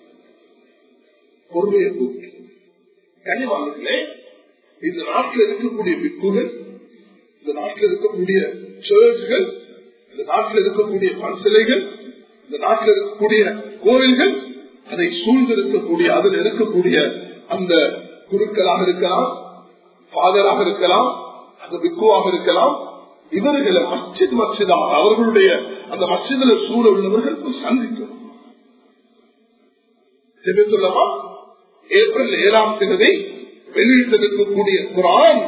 பொறுமையை போதிக்கிறது கனிவாளர்களே இந்த நாட்டில் இருக்கக்கூடிய பிக்குகள் இந்த நாட்டில் இருக்கக்கூடிய சர்ச்சுகள் இந்த நாட்டில் இருக்கக்கூடிய பன்சிலைகள் இந்த நாட்டில் இருக்கக்கூடிய கோவில்கள் அதை சூழ்ந்திருக்கக்கூடிய அதில் இருக்கக்கூடிய அந்த குருக்களாக இருக்கலாம் ஃபாதராக இருக்கலாம் அது பிக்குவாக இருக்கலாம் இவர்களை மஸ்ஜித் மஸ்ஜிதாக அவர்களுடைய அந்த மஸ்ஜிதில் சூழ உள்ளவர்கள் சந்திக்கணும் சொல்லமா ஏப்ரல் ஏழாம் தேதி வெளியிட்டிருக்கக்கூடிய குரான்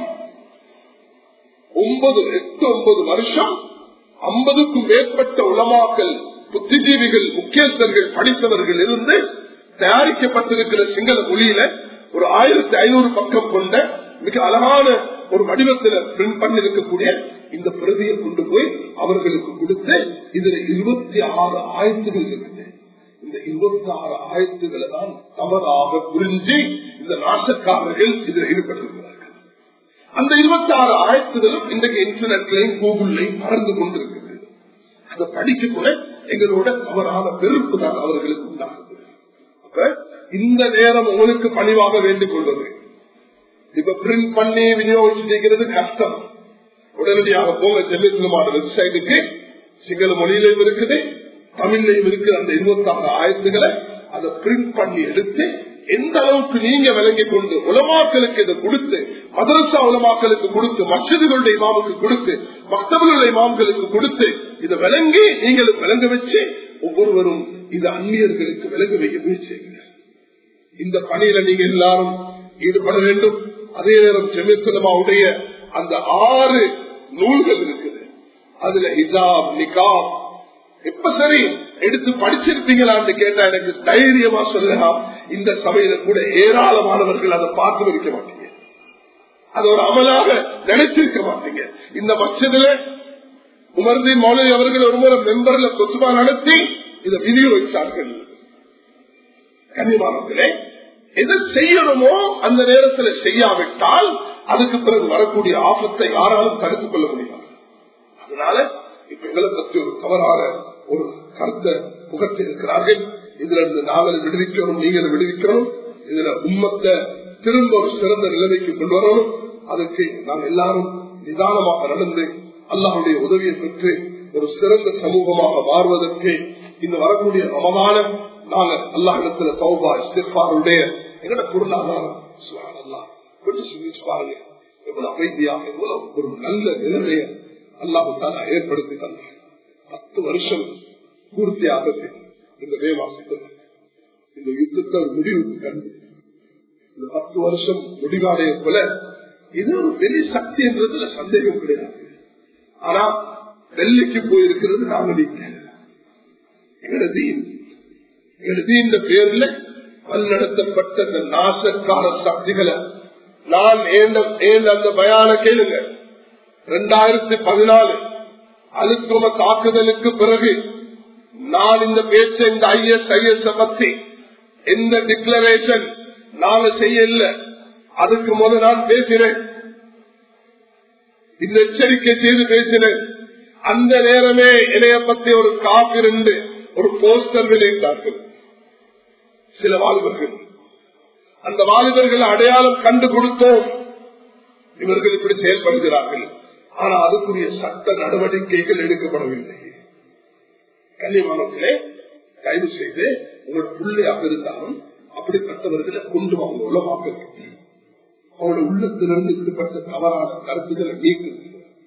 ஒன்பது எட்டு ஒன்பது வருஷம் ஐம்பதுக்கும் மேற்பட்ட உலமாக்கல் புத்திஜீவிகள் முக்கியஸ்தர்கள் படித்தவர்கள் இருந்து தயாரிக்கப்பட்டிருக்கிற சிங்கள மொழியில ஒரு ஆயிரத்தி ஐநூறு பக்கம் கொண்ட மிக அழகான ஒரு வடிவத்தில் பிரிண்ட் பண்ணிருக்கக்கூடிய இந்த பிரதியை கொண்டு போய் அவர்களுக்கு கொடுத்து இதுல இருபத்தி ஆறு ஆயிரத்துகள் இருக்குது இந்த இருபத்தி ஆறு ஆயிரத்துகளை தான் தவறாக புரிஞ்சு இந்த நாசக்காரர்கள் இதில் ஈடுபட்டிருக்கிறார்கள் அந்த இருபத்தி ஆறு ஆயிரத்துகளும் இன்றைக்கு இன்டர்நெட்லையும் கூகுள்லையும் பறந்து கொண்டிருக்கிறது அதை படிக்க கூட எங்களோட தவறான வெறுப்பு தான் அவர்களுக்கு உண்டாகுது அப்ப இந்த நேரம் உங்களுக்கு பணிவாக வேண்டிக் கொள்வது இப்ப பிரிண்ட் பண்ணி விநியோகிச்சிருக்கிறது கஷ்டம் உடனடியாக போங்க ஜெல்லிசுமான வெப்சைட்டுக்கு சிங்கள மொழியிலையும் இருக்குது தமிழ்லையும் இருக்குது அந்த இருபத்தி ஆறு ஆயிரத்துகளை அதை பிரிண்ட் பண்ணி எடுத்து எந்த அளவுக்கு நீங்க விளங்கி கொண்டு உலமாக்களுக்கு இதை கொடுத்து மதரசா உலமாக்களுக்கு கொடுத்து மசிதுகளுடைய இமாமுக்கு கொடுத்து மக்தபர்களுடைய இமாம்களுக்கு கொடுத்து இதை விளங்கி நீங்களும் விளங்க வச்சு ஒவ்வொருவரும் இது அந்நியர்களுக்கு விளங்க வைக்க முயற்சி இந்த பணியில நீங்க எல்லாரும் ஈடுபட வேண்டும் அதே நேரம் செமித்துலமாவுடைய அந்த ஆறு நூல்கள் இருக்குது அதுல ஹிசாப் நிகாப் எப்ப சரி எடுத்து படிச்சிருப்பீங்களான்னு கேட்டா எனக்கு தைரியமா சொல்லலாம் இந்த சபையில கூட ஏராளமானவர்கள் அதை பார்த்து வைக்க மாட்டீங்க அது ஒரு அமலாக நினைச்சிருக்க மாட்டீங்க இந்த பட்சத்துல உமர்தீன் மௌலவி அவர்கள் ஒரு முறை மெம்பர்ல கொத்துமா நடத்தி இதை விநியோகிச்சார்கள் கனிமானங்களே எதை செய்யணுமோ அந்த நேரத்தில் செய்யாவிட்டால் அதுக்கு பிறகு வரக்கூடிய ஆபத்தை யாராலும் தடுத்துக் கொள்ள முடியாது அதனால இப்ப எங்களை பற்றி ஒரு தவறான ஒரு கருத்தை புகட்டி இருக்கிறார்கள் இதுல இருந்து நாங்கள் விடுவிக்கணும் நீங்கள் விடுவிக்கணும் இதுல உண்மத்தை திரும்ப ஒரு சிறந்த நிலைமைக்கு கொண்டு வரணும் அதுக்கு நாம் எல்லாரும் நிதானமாக நடந்து அல்லாஹுடைய உதவியை பெற்று ஒரு சிறந்த சமூகமாக மாறுவதற்கு இந்த வரக்கூடிய ரமமான நாங்க அல்லாஹிடத்துல சௌபா இஸ்திஃபாருடைய எங்கட பொருளாதாரம் கொஞ்சம் சிந்திச்சு பாருங்க எவ்வளவு அமைதியாக எவ்வளவு ஒரு நல்ல நிலைமையை அல்லாஹு தாலா ஏற்படுத்தி தந்தார் பத்து வருஷம் பூர்த்தி ஆகுது இந்த மே மாசத்துல இந்த யுத்தத்தை முடிவுக்கு கண்டு இந்த பத்து வருஷம் முடிவாடைய போல இது ஒரு பெரிய சக்தி என்றதுல சந்தேகம் கிடையாது ஆனா டெல்லிக்கு போயிருக்கிறது நாங்க நீங்க இந்த பேர்ல வழிநடத்தப்பட்ட இந்த நாசக்கார சக்திகளை நான் அந்த பயான கேளுங்க ரெண்டாயிரத்தி பதினாலு அழுத்துவ தாக்குதலுக்கு பிறகு நான் இந்த பேச்ச இந்த ஐஎஸ் ஐஎஸ் பத்தி எந்த டிக்ளரேஷன் நாங்க செய்யல அதுக்கு முதல் நான் பேசினேன் இந்த எச்சரிக்கை செய்து பேசினேன் அந்த நேரமே இணைய பத்தி ஒரு காப்பிருந்து ஒரு போஸ்டர் வெளியிட்டார்கள் சில வாலிபர்கள் அந்த வாலிபர்கள் அடையாளம் கண்டு கொடுத்தோம் இவர்கள் இப்படி செயல்படுகிறார்கள் ஆனா அதுக்குரிய சட்ட நடவடிக்கைகள் எடுக்கப்படவில்லை கன்னிமானத்திலே கைது செய்து உங்களோட பிள்ளையாக இருந்தாலும் அப்படிப்பட்டவர்களை கொண்டு அவங்க உலமாக்க அவங்களோட உள்ளத்திலிருந்து இப்படிப்பட்ட தவறான கருத்துக்களை நீக்குது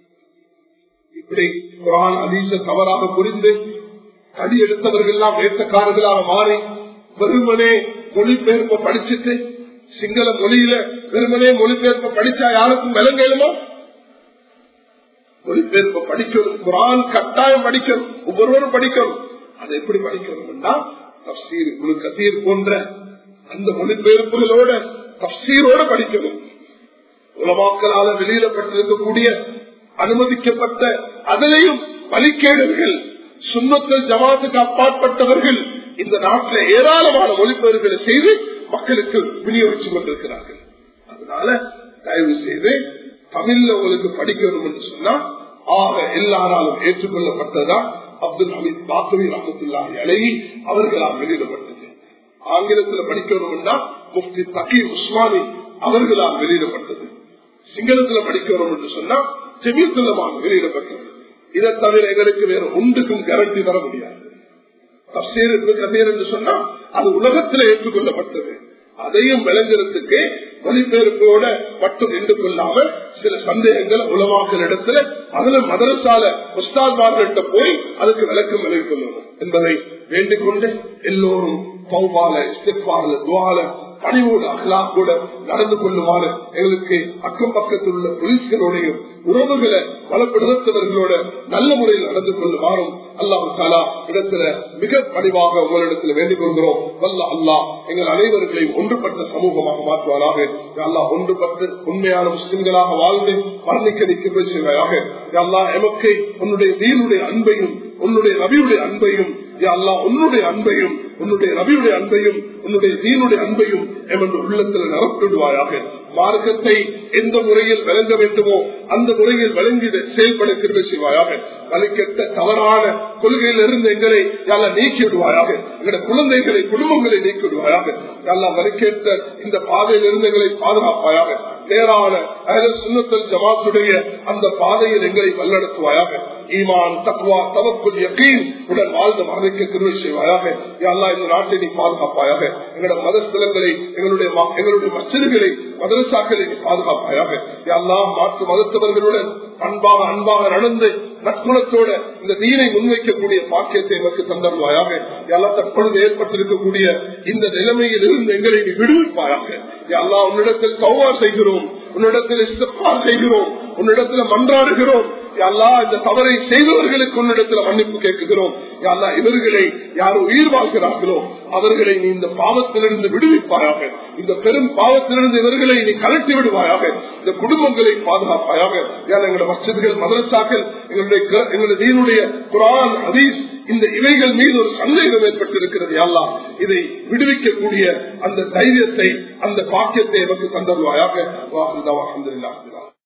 இப்படி குரான் அதீச தவறாக புரிந்து கடி எடுத்தவர்கள் எல்லாம் வேட்டக்காரர்களாக மாறி வெறுமனே மொழிபெயர்ப்ப படிச்சுட்டு சிங்கள மொழியில வெறுமனே மொழிபெயர்ப்ப படிச்சா யாருக்கும் விலங்கேலுமா மொழிபெயர்ப்ப படிக்கணும் குரான் கட்டாயம் படிக்கணும் ஒவ்வொருவரும் படிக்கணும் அதை எப்படி படிக்கணும்னா தப்சீர் குழு கத்தீர் போன்ற அந்த மொழிபெயர்ப்புகளோட தப்சீரோட படிக்கணும் உலமாக்களால வெளியிடப்பட்டிருக்கக்கூடிய அனுமதிக்கப்பட்ட அதிலையும் வழிகேடர்கள் சுண்ணத்தில் ஜமாத்துக்கு அப்பாற்பட்டவர்கள் இந்த நாட்டில் ஏராளமான மொழிபெயர்ப்புகளை செய்து மக்களுக்கு விநியோகிச்சு கொண்டிருக்கிறார்கள் அதனால தயவு செய்து தமிழ்ல உங்களுக்கு படிக்கணும் என்று சொன்னா ஆக எல்லாராலும் ஏற்றுக்கொள்ளப்பட்டதா அப்துல் ஹமீத் பாக்கவி ரஹத்துல்லாஹி அழகி அவர்களால் வெளியிடப்பட்டது ஆங்கிலத்தில் படிக்கணும்னா முஃப்தி தகீர் உஸ்மானி அவர்களால் வெளியிடப்பட்டது சிங்களத்தில் படிக்கணும் என்று சொன்னா ஜெமீத்துல்லமாக வெளியிடப்பட்டது இதை தவிர எங்களுக்கு வேற ஒன்றுக்கும் கேரண்டி தர முடியாது தப்சீர் என்று சொன்னா அது உலகத்தில் ஏற்றுக்கொள்ளப்பட்டது அதையும் விளங்குறதுக்கு மொழிபெயர்ப்போட மட்டும் நின்று கொள்ளாம சில சந்தேகங்கள் உலமாக்கல் இடத்துல அதுல மதரசால உஸ்தாத்மார்கிட்ட போய் அதுக்கு விளக்கம் விலகி கொள்ளணும் என்பதை வேண்டிக் கொண்டு எல்லோரும் பௌபால இஸ்திஃபால துவால பணிவோடு அகலாக்கோட நடந்து கொள்ளுமாறு எங்களுக்கு அக்கம் பக்கத்தில் உள்ள போலீஸ்களோடையும் உறவுகளை பலப்படுத்தவர்களோட நல்ல முறையில் நடந்து கொள்ளுமாறும் அல்லாஹு தாலா இடத்துல மிக பணிவாக உங்களிடத்தில் வேண்டிக் கொள்கிறோம் வல்ல அல்லாஹ் எங்கள் அனைவர்களையும் ஒன்றுபட்ட சமூகமாக மாற்றுவாராக அல்லா ஒன்றுபட்டு உண்மையான முஸ்லிம்களாக வாழ்ந்து மரணிக்க நிற்க செய்வாயாக அல்லா எமக்கு உன்னுடைய தீனுடைய அன்பையும் உன்னுடைய நபியுடைய அன்பையும் அல்லா உன்னுடைய அன்பையும் உன்னுடைய ரபியுடைய அன்பையும் உன்னுடைய தீனுடைய அன்பையும் எமது உள்ளத்தில் நிரப்பிடுவாயாக மார்க்கத்தை எந்த முறையில் விளங்க வேண்டுமோ அந்த முறையில் விளங்கி செயல்பட கிருபை செய்வாயாக வலிக்கெட்ட தவறான கொள்கையில் இருந்து எங்களை யாரா நீக்கிவிடுவாயாக எங்களுடைய குழந்தைகளை குடும்பங்களை நீக்கிவிடுவாயாக யாரா வலிக்கேற்ற இந்த பாதையில் இருந்து எங்களை பாதுகாப்பாயாக நேரான சுண்ணத்தல் ஜமாத்துடைய அந்த பாதையில் எங்களை வல்லடத்துவாயாக ஈமான் தக்குவா தவக்குள் யக்கீன் உடன் வாழ்ந்து மரணிக்க திருவை செய்வாயாக எல்லா இந்த நாட்டை நீ பாதுகாப்பாயாக எங்களுடைய மதஸ்தலங்களை எங்களுடைய எங்களுடைய மசிறுகளை மதரசாக்களை நீ பாதுகாப்பாயாக எல்லா மாற்று மதத்தவர்களுடன் அன்பாக அன்பாக நடந்து நற்குணத்தோட இந்த தீனை முன்வைக்கக்கூடிய பாக்கியத்தை எமக்கு தந்தருவாயாக எல்லா தற்பொழுது ஏற்பட்டிருக்கக்கூடிய இந்த நிலைமையில் இருந்து எங்களை நீ விடுவிப்பாயாக எல்லா உன்னிடத்தில் கௌவா செய்கிறோம் உன்னிடத்தில் இஸ்தப்பா செய்கிறோம் உன்னிடத்தில் மன்றாடுகிறோம் எல்லா இந்த தவறை செய்தவர்களுக்கு உன்னிடத்தில் மன்னிப்பு கேட்கிறோம் எல்லா இவர்களை யார் உயிர் வாழ்கிறார்களோ அவர்களை நீ இந்த பாவத்திலிருந்து விடுவிப்பாயாக இந்த பெரும் பாவத்திலிருந்து இவர்களை நீ கலட்டி விடுவாயாக இந்த குடும்பங்களை பாதுகாப்பாயாக எங்களுடைய மசிதிகள் மதரசாக்கள் எங்களுடைய எங்களுடைய தீனுடைய குரான் ஹதீஸ் இந்த இவைகள் மீது ஒரு சந்தேகம் ஏற்பட்டிருக்கிறது அல்லா இதை விடுவிக்கக்கூடிய அந்த தைரியத்தை அந்த பாக்கியத்தை எனக்கு தந்தருவாயாக